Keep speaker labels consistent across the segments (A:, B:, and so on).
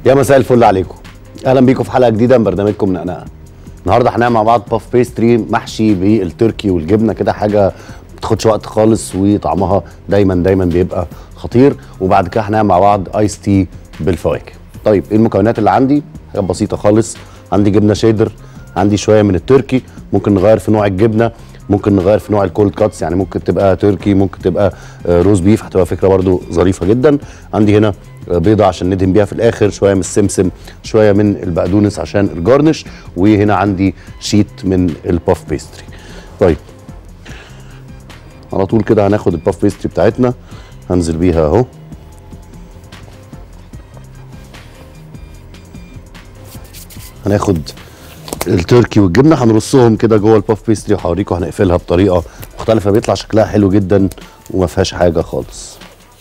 A: يا مساء الفل عليكم اهلا بيكم في حلقه جديده من برنامجكم نقنقه النهارده هنعمل مع بعض باف بيستري محشي بالتركي والجبنه كده حاجه ما بتاخدش وقت خالص وطعمها دايما دايما بيبقى خطير وبعد كده هنعمل مع بعض ايس تي بالفواكه طيب ايه المكونات اللي عندي حاجات بسيطه خالص عندي جبنه شيدر عندي شويه من التركي ممكن نغير في نوع الجبنه ممكن نغير في نوع الكولد كاتس يعني ممكن تبقى تركي ممكن تبقى آه، روز بيف هتبقى فكره برضو ظريفه جدا عندي هنا آه، بيضه عشان ندهن بيها في الاخر شويه من السمسم شويه من البقدونس عشان الجارنش وهنا عندي شيت من الباف بيستري طيب على طول كده هناخد الباف بيستري بتاعتنا هنزل بيها اهو هناخد التركي والجبنه هنرصهم كده جوه الباف بيستري وهوريكم هنقفلها بطريقه مختلفه بيطلع شكلها حلو جدا وما فيهاش حاجه خالص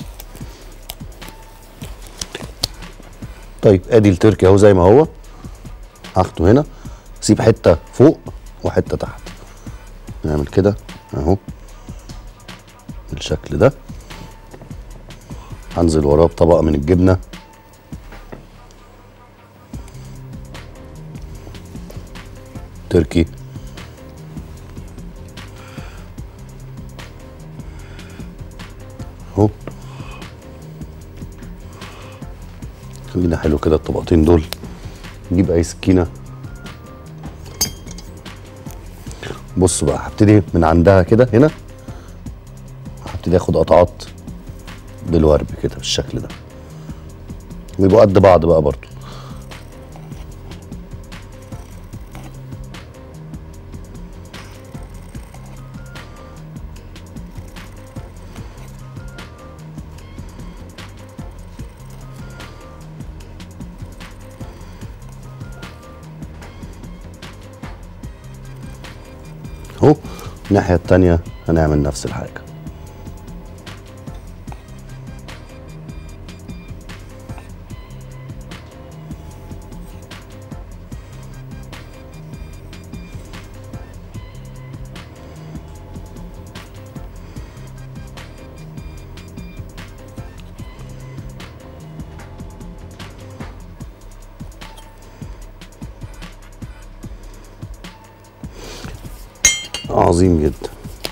A: طيب ادي التركي اهو زي ما هو هاخده هنا اسيب حته فوق وحته تحت نعمل كده اهو بالشكل ده هنزل وراه بطبقه من الجبنه تركي اهو خلينا حلو كده الطبقتين دول نجيب اي سكينه بصوا بقى هبتدي من عندها كده هنا هبتدي اخد قطعات بالورب كده بالشكل ده ويبقوا قد بعض بقى برضو اهو الناحيه التانيه هنعمل نفس الحاجه عظيم جدا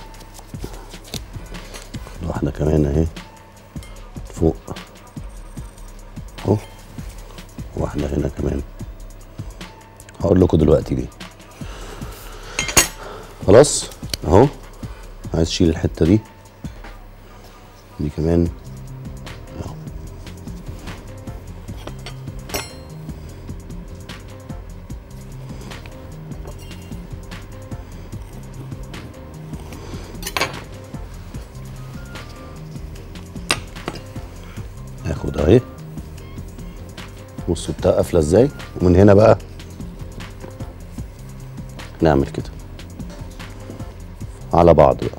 A: واحدة كمان اهي فوق اهو واحدة هنا كمان هقول لكم دلوقتي ليه خلاص اهو عايز اشيل الحتة دي دي كمان اهو هاخد اهي بصوا بتاع قافله ازاي ومن هنا بقى نعمل كده على بعض بقى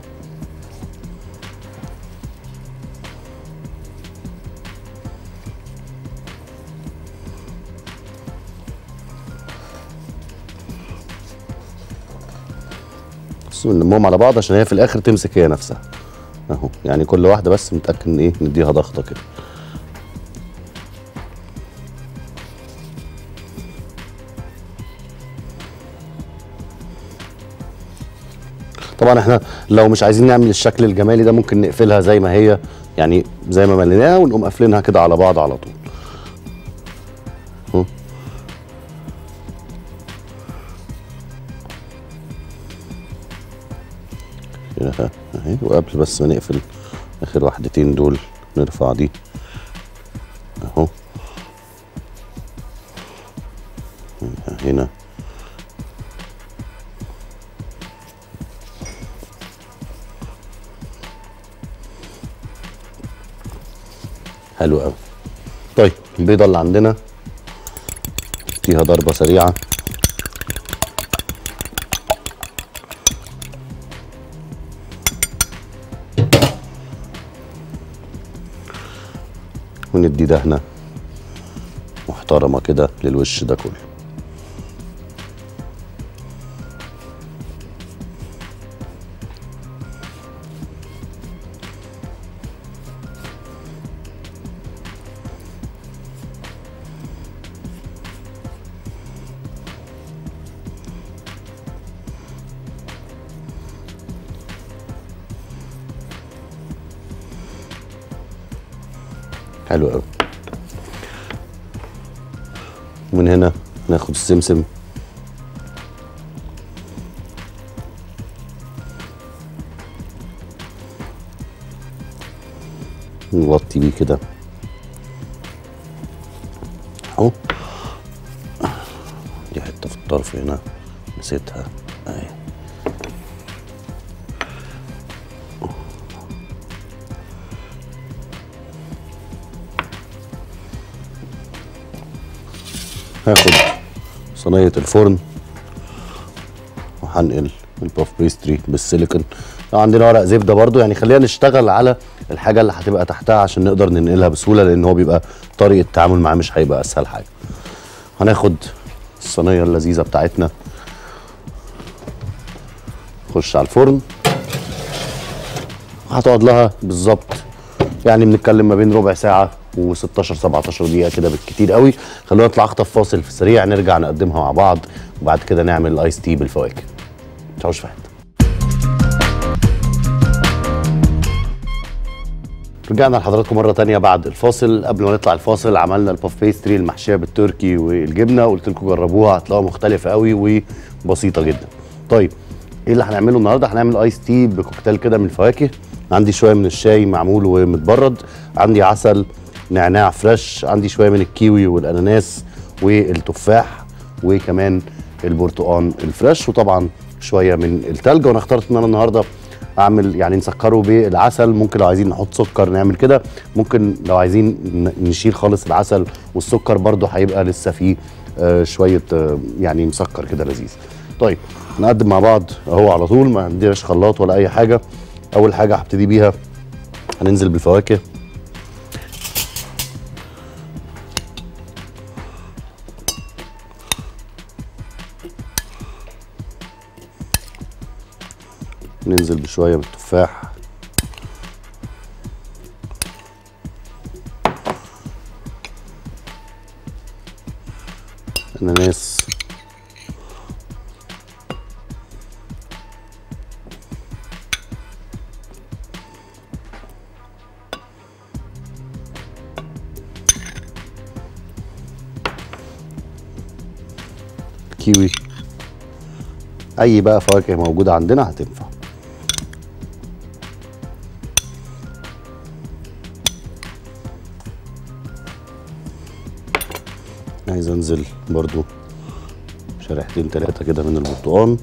A: بصوا نلمهم على بعض عشان هي في الاخر تمسك هي نفسها اهو يعني كل واحده بس متاكد ان ايه نديها ضغطه كده طبعا احنا لو مش عايزين نعمل الشكل الجمالي ده ممكن نقفلها زي ما هي يعني زي ما مليناها ونقوم قافلينها كده على بعض على طول اهو. كده اهي وقبل بس ما نقفل اخر واحدتين دول نرفع دي اهو هنا حلو قوي طيب البيضه اللي عندنا فيها ضربه سريعه وندي دهنه محترمه كده للوش ده كله حلو قوي ومن هنا ناخد السمسم نغطي بيه كده اهو دي حته في الطرف هنا نسيتها اهي هاخد صينية الفرن وهنقل الباف بيستري بالسيليكون لو عندنا ورق زبدة برضو يعني خلينا نشتغل على الحاجة اللي هتبقى تحتها عشان نقدر ننقلها بسهولة لأن هو بيبقى طريقة التعامل معاه مش هيبقى أسهل حاجة هناخد الصينية اللذيذة بتاعتنا نخش على الفرن هتقعد لها بالظبط يعني بنتكلم ما بين ربع ساعة و16 17 دقيقة كده بالكتير قوي خلونا نطلع اخطف فاصل في السريع نرجع نقدمها مع بعض وبعد كده نعمل الايس تي بالفواكه متعوش في حته رجعنا لحضراتكم مرة تانية بعد الفاصل قبل ما نطلع الفاصل عملنا الباف بيستري المحشية بالتركي والجبنة وقلت لكم جربوها هتلاقوها مختلفة قوي وبسيطة جدا طيب ايه اللي هنعمله النهارده هنعمل ايس تي بكوكتيل كده من الفواكه عندي شويه من الشاي معمول ومتبرد عندي عسل نعناع فريش عندي شويه من الكيوي والاناناس والتفاح وكمان البرتقال الفريش وطبعا شويه من التلج وانا اخترت ان انا النهارده اعمل يعني نسكره بالعسل ممكن لو عايزين نحط سكر نعمل كده ممكن لو عايزين ن- نشيل خالص العسل والسكر برضو هيبقى لسه فيه آه، شويه آه، يعني مسكر كده لذيذ طيب نقدم مع بعض اهو على طول ما عندناش خلاط ولا اي حاجه اول حاجه هبتدي بيها هننزل بالفواكه ننزل بشويه بالتفاح اناناس كيوي اي بقى فواكه موجوده عندنا هتنفع عايز انزل برضو شريحتين تلاتة كده من البرتقال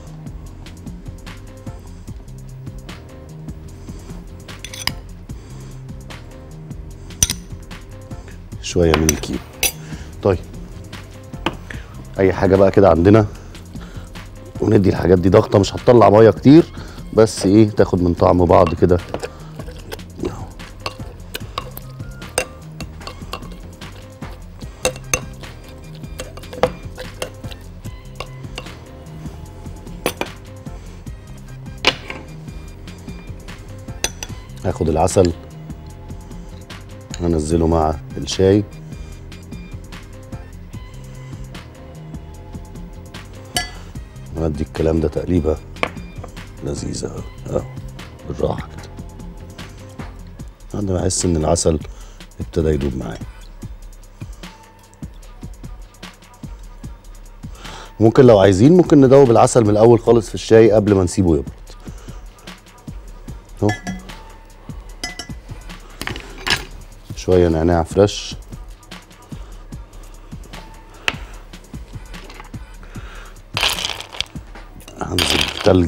A: شوية من الكيو طيب اي حاجة بقى كده عندنا وندي الحاجات دي ضغطة مش هتطلع مية كتير بس ايه تاخد من طعم بعض كده هاخد العسل هنزله مع الشاي وادي الكلام ده تقليبه لذيذه أهو. اهو بالراحه كده لحد ما احس ان العسل ابتدى يدوب معايا ممكن لو عايزين ممكن ندوب العسل من الاول خالص في الشاي قبل ما نسيبه يبرد اهو شويه نعناع فريش هنزل تلج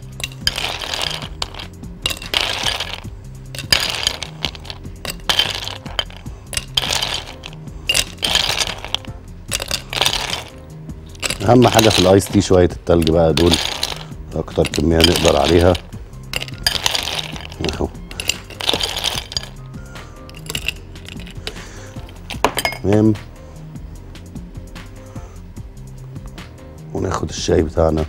A: اهم حاجه في الايس تي شويه التلج بقى دول اكتر كميه نقدر عليها اهو تمام وناخد الشاي بتاعنا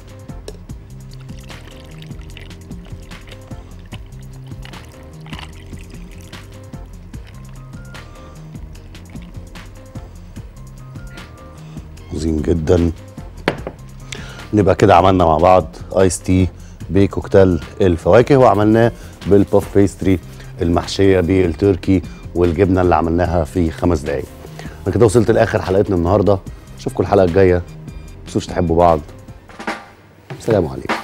A: عظيم جدا نبقى كده عملنا مع بعض ايس تي بكوكتيل الفواكه وعملناه بالباف بيستري المحشيه بالتركي والجبنه اللي عملناها في خمس دقايق انا كده وصلت لاخر حلقتنا النهارده اشوفكم الحلقه الجايه ما تنسوش تحبوا بعض سلام عليكم